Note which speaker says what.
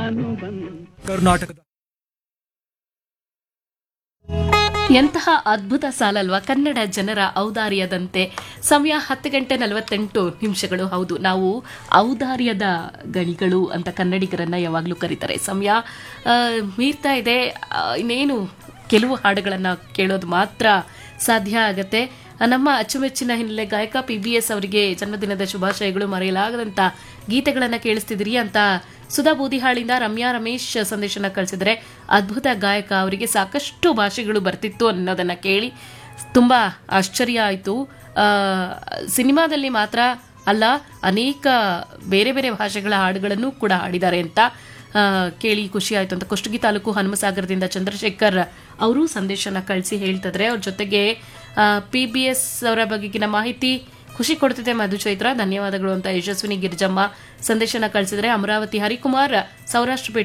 Speaker 1: ನಾನು ಬಂದ
Speaker 2: ಕರ್ನಾಟಕದ
Speaker 3: ಎಂತಹ ಅದ್ಭುತ ಸಾಲಲ್ವಾ ಕನ್ನಡ ಜನರ ಔದಾರ್ಯದಂತೆ ಸಮಯ ಹತ್ತು ಗಂಟೆ ನಲವತ್ತೆಂಟು ನಿಮಿಷಗಳು ಹೌದು ನಾವು ಔದಾರ್ಯದ ಗಣಿಗಳು ಅಂತ ಕನ್ನಡಿಗರನ್ನ ಯಾವಾಗಲೂ ಕರೀತಾರೆ ಸಮಯ ಆ, ಮೀರ್ತಾ ಇದೆ ಆ, ಇನ್ನೇನು ಕೆಲವು ಹಾಡುಗಳನ್ನು ಕೇಳೋದು ಮಾತ್ರ ಸಾಧ್ಯ ಆಗತ್ತೆ ನಮ್ಮ ಅಚ್ಚುಮೆಚ್ಚಿನ ಹಿನ್ನೆಲೆ ಗಾಯಕ ಪಿ ಬಿ ಎಸ್ ಅವರಿಗೆ ಜನ್ಮದಿನದ ಶುಭಾಶಯಗಳು ಮರೆಯಲಾಗದಂತ ಗೀತೆಗಳನ್ನು ಕೇಳಿಸ್ತಿದ್ರಿ ಅಂತ ಸುಧಾ ಬೂದಿಹಾಳಿಂದ ರಮ್ಯಾ ರಮೇಶ್ ಸಂದೇಶನ ಕಳಿಸಿದರೆ ಅದ್ಭುತ ಗಾಯಕ ಅವರಿಗೆ ಸಾಕಷ್ಟು ಭಾಷೆಗಳು ಬರ್ತಿತ್ತು ಅನ್ನೋದನ್ನ ಕೇಳಿ ತುಂಬಾ ಆಶ್ಚರ್ಯ ಆಯಿತು ಸಿನಿಮಾದಲ್ಲಿ ಮಾತ್ರ ಅಲ್ಲ ಅನೇಕ ಬೇರೆ ಬೇರೆ ಭಾಷೆಗಳ ಹಾಡುಗಳನ್ನು ಕೂಡ ಹಾಡಿದ್ದಾರೆ ಅಂತ ಆ, ಕೇಳಿ ಖುಷಿ ಆಯ್ತು ಅಂತ ಕುಷ್ಟಗಿ ತಾಲೂಕು ಹನುಮಸಾಗರದಿಂದ ಚಂದ್ರಶೇಖರ್ ಅವರು ಸಂದೇಶನ ಕಳಿಸಿ ಹೇಳ್ತಿದ್ರೆ ಅವ್ರ ಜೊತೆಗೆ ಪಿ ಬಿ ಎಸ್ ಅವರ ಬಗೆಗಿನ ಮಾಹಿತಿ ಖುಷಿ ಕೊಡ್ತಿದೆ ಮಧು ಚೈತ್ರ ಧನ್ಯವಾದಗಳು ಅಂತ ಯಶಸ್ವಿನಿ ಗಿರಿಜಮ್ಮ ಸಂದೇಶನ ಕಳಿಸಿದ್ರೆ ಅಮರಾವತಿ ಹರಿಕುಮಾರ್ ಸೌರಾಷ್ಟ್ರ